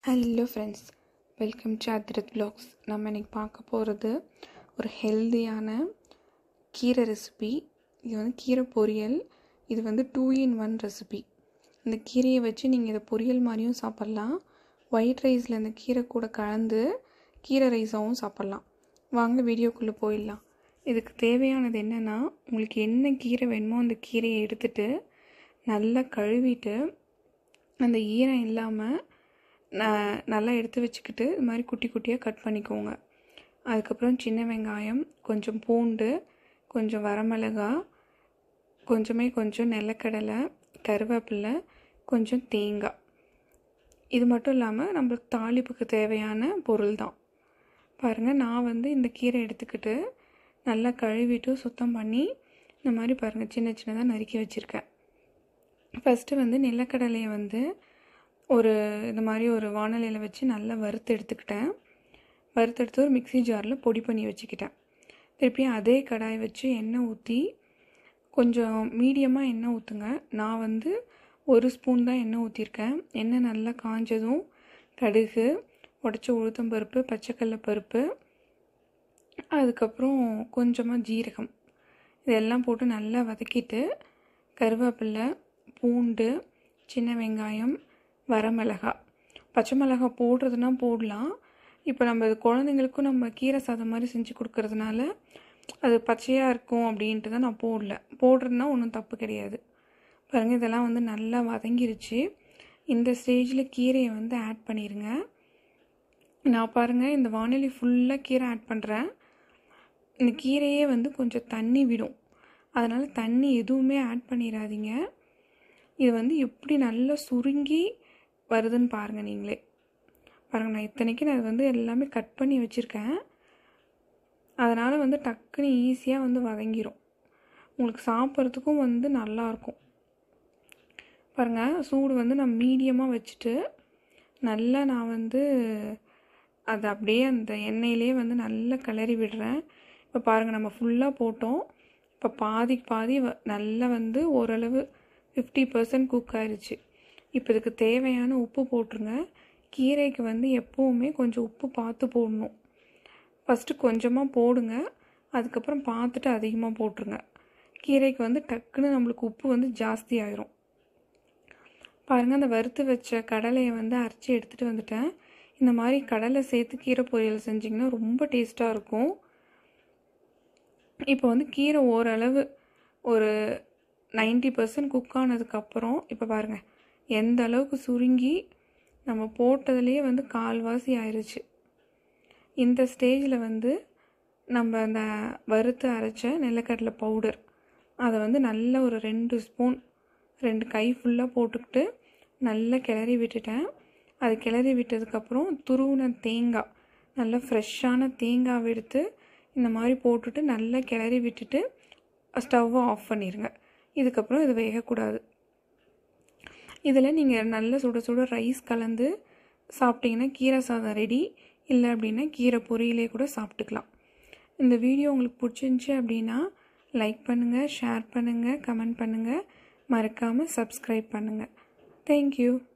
hello friends welcome to Athirath blogs நம்ம இன்றைக்கி பார்க்க போகிறது ஒரு ஹெல்தியான கீரை ரெசிபி இது வந்து கீரை பொரியல் இது வந்து டூ இன் ஒன் ரெசிபி இந்த கீரையை வச்சு நீங்கள் இதை பொரியல் மாதிரியும் சாப்பிட்லாம் ஒயிட் ரைஸில் இந்த கீரை கூட கலந்து கீரை ரைஸாகவும் சாப்பிட்லாம் வாங்க வீடியோக்குள்ளே போயிடலாம் இதுக்கு தேவையானது என்னென்னா உங்களுக்கு என்ன கீரை வேணுமோ அந்த கீரையை எடுத்துட்டு நல்லா கழுவிட்டு அந்த ஈரம் இல்லாமல் ந- நல்லா எடுத்து வச்சுக்கிட்டு இது மாதிரி குட்டி குட்டியாக கட் பண்ணிக்கோங்க அதுக்கப்புறம் சின்ன வெங்காயம் கொஞ்சம் பூண்டு கொஞ்சம் வரமிளகா கொஞ்சமே கொஞ்சம் நிலக்கடலை கருவேப்பிலை கொஞ்சம் தேங்காய் இது மட்டும் இல்லாமல் நம்மளுக்கு தாளிப்புக்கு தேவையான பொருள் தான் பாருங்கள் நான் வந்து இந்த கீரை எடுத்துக்கிட்டு நல்லா கழுவிட்டு சுத்தம் பண்ணி இந்த மாதிரி பாருங்கள் சின்ன சின்னதாக நறுக்கி வச்சுருக்கேன் ஃபஸ்ட்டு வந்து நிலக்கடலையை வந்து ஒரு இந்த மாதிரி ஒரு வானலியில் வச்சு நல்லா வறுத்து எடுத்துக்கிட்டேன் வறுத்து எடுத்து ஒரு மிக்ஸி ஜாரில் பொடி பண்ணி வச்சுக்கிட்டேன் திருப்பியும் அதே கடாய் வச்சு எண்ணெய் ஊற்றி கொஞ்சம் மீடியமாக எண்ணெய் ஊற்றுங்க நான் வந்து ஒரு ஸ்பூன் தான் எண்ணெய் ஊற்றிருக்கேன் எண்ணெய் நல்லா காஞ்சதும் கடுகு உடச்ச உளுத்தம்பருப்பு பச்சைக்கடலை பருப்பு அதுக்கப்புறம் கொஞ்சமாக ஜீரகம் இதெல்லாம் போட்டு நல்லா வதக்கிட்டு கருவேப்பிலை பூண்டு சின்ன வெங்காயம் வரமிளகா பச்சை மிளகா போடுறதுனா போடலாம் இப்போ நம்ம இது குழந்தைங்களுக்கும் நம்ம கீரை சாதம் மாதிரி செஞ்சு கொடுக்கறதுனால அது பச்சையாக இருக்கும் அப்படின்ட்டு தான் நான் போடல போடுறதுனா ஒன்றும் தப்பு கிடையாது பாருங்கள் இதெல்லாம் வந்து நல்லா வதங்கிருச்சு இந்த ஸ்டேஜில் கீரையை வந்து ஆட் பண்ணிடுங்க நான் பாருங்கள் இந்த வானிலை ஃபுல்லாக கீரை ஆட் பண்ணுறேன் இந்த கீரையே வந்து கொஞ்சம் தண்ணி விடும் அதனால் தண்ணி எதுவுமே ஆட் பண்ணிடாதீங்க இது வந்து எப்படி நல்லா சுருங்கி வருதுன்னு பாருங்கள் நீங்களே பாருங்கள் நான் இத்தனைக்கு நான் இது வந்து எல்லாமே கட் பண்ணி வச்சுருக்கேன் அதனால் வந்து டக்குன்னு ஈஸியாக வந்து வதங்கிரும் உங்களுக்கு சாப்பிட்றதுக்கும் வந்து நல்லாயிருக்கும் பாருங்கள் சூடு வந்து நான் மீடியமாக வச்சுட்டு நல்லா நான் வந்து அதை அப்படியே அந்த எண்ணெயிலே வந்து நல்லா கிளறி விடுறேன் இப்போ பாருங்கள் நம்ம ஃபுல்லாக போட்டோம் இப்போ பாதி பாதி வ- நல்லா வந்து ஓரளவு ஃபிஃப்டி பர்சன்ட் குக் ஆயிருச்சு இப்போ இதுக்கு தேவையான உப்பு போட்டுருங்க கீரைக்கு வந்து எப்போவுமே கொஞ்சம் உப்பு பார்த்து போடணும் ஃபஸ்ட்டு கொஞ்சமாக போடுங்க அதுக்கப்புறம் பார்த்துட்டு அதிகமாக போட்டுருங்க கீரைக்கு வந்து டக்குன்னு நம்மளுக்கு உப்பு வந்து ஜாஸ்தி ஆயிரும் பாருங்கள் அந்த வறுத்து வச்ச கடலையை வந்து அரைச்சி எடுத்துகிட்டு வந்துட்டேன் இந்த மாதிரி கடலை சேர்த்து கீரை பொரியல் செஞ்சிங்கன்னா ரொம்ப டேஸ்ட்டாக இருக்கும் இப்போ வந்து கீரை ஓரளவு ஒரு 90% பர்சன்ட் குக் ஆனதுக்கப்புறம் இப்போ பாருங்கள் எந்த அளவுக்கு சுருங்கி நம்ம போட்டதுலேயே வந்து கால்வாசி ஆயிருச்சு இந்த ஸ்டேஜில் வந்து நம்ம அந்த வறுத்து அரைச்ச நிலக்கடலை பவுடர் அதை வந்து நல்ல ஒரு ரெண்டு ஸ்பூன் ரெண்டு கை ஃபுல்லாக போட்டுக்கிட்டு நல்லா கிளறி விட்டுட்டேன் அது கிளறி விட்டதுக்கப்புறம் துருவின தேங்காய் நல்ல ஃப்ரெஷ்ஷான தேங்காவை எடுத்து இந்த மாதிரி போட்டுட்டு நல்லா கிளறி விட்டுட்டு ஸ்டவ்வை ஆஃப் பண்ணிடுங்க இதுக்கப்புறம் இது வேகக்கூடாது இதில் நீங்கள் நல்ல சுட சுட ரைஸ் கலந்து சாப்பிட்டீங்கன்னா கீரை சாதம் ரெடி இல்லை அப்படின்னா கீரை பொரியலே கூட சாப்பிட்டுக்கலாம் இந்த வீடியோ உங்களுக்கு பிடிச்சிருந்துச்சி அப்படின்னா லைக் பண்ணுங்கள் ஷேர் பண்ணுங்கள் கமெண்ட் பண்ணுங்கள் மறக்காமல் சப்ஸ்கிரைப் பண்ணுங்கள் தேங்க்யூ